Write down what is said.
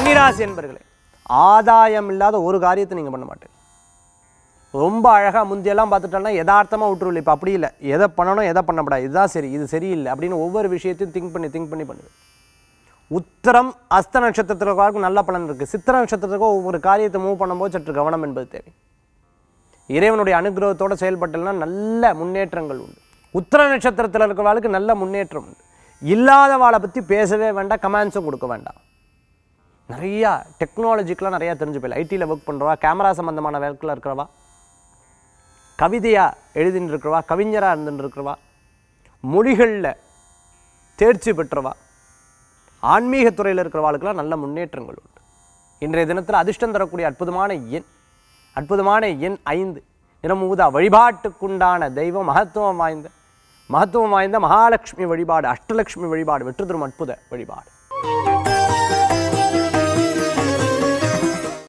கன்னிராசி என்பர்களே ஆதாயம் இல்லாத ஒரு காரியத்தை நீங்கள் பண்ண மாட்டீங்க ரொம்ப அழகாக முந்தியெல்லாம் பார்த்துட்டோம்னா யதார்த்தமாக விட்டுருவில் இப்போ அப்படி இல்லை எதை பண்ணணும் எதை பண்ணக்கூடாது இதுதான் சரி இது சரியில்லை அப்படின்னு ஒவ்வொரு விஷயத்தையும் திங்க் பண்ணி திங்க் பண்ணி பண்ணுது உத்தரம் அஸ்த நட்சத்திரத்திற்கு நல்ல பலன் இருக்குது சித்திர நட்சத்திரத்துக்கு ஒவ்வொரு காரியத்தை மூவ் பண்ணும்போது சற்று கவனம் என்பது தேவை இறைவனுடைய அனுகிரகத்தோட செயல்பட்டல்னா நல்ல முன்னேற்றங்கள் உண்டு உத்தர நட்சத்திரத்தில் இருக்கிறவாளுக்கு நல்ல முன்னேற்றம் உண்டு இல்லாதவாளை பற்றி பேசவே வேண்டாம் கமெண்ட்ஸும் கொடுக்க வேண்டாம் நிறையா டெக்னாலஜிக்கெலாம் நிறையா தெரிஞ்சு போயிடல ஐடியில் ஒர்க் பண்ணுறவா கேமரா சம்மந்தமான ஒர்க்கில் இருக்கிறவா கவிதையாக எழுதின்னு இருக்கிறவா கவிஞராக இருந்துட்டு இருக்கிறவா மொழிகளில் தேர்ச்சி பெற்றவா ஆன்மீகத் துறையில் இருக்கிறவாளுக்கெல்லாம் நல்ல முன்னேற்றங்கள் உண்டு இன்றைய தினத்தில் அதிர்ஷ்டம் தரக்கூடிய அற்புதமான எண் அற்புதமான எண் ஐந்து நிறமூதா வழிபாட்டுக்குண்டான தெய்வம் மகத்துவம் வாய்ந்த மகத்துவம் வாய்ந்த மகாலட்சுமி வழிபாடு அஷ்டலட்சுமி வழிபாடு வெற்றி தரும் அற்புத வழிபாடு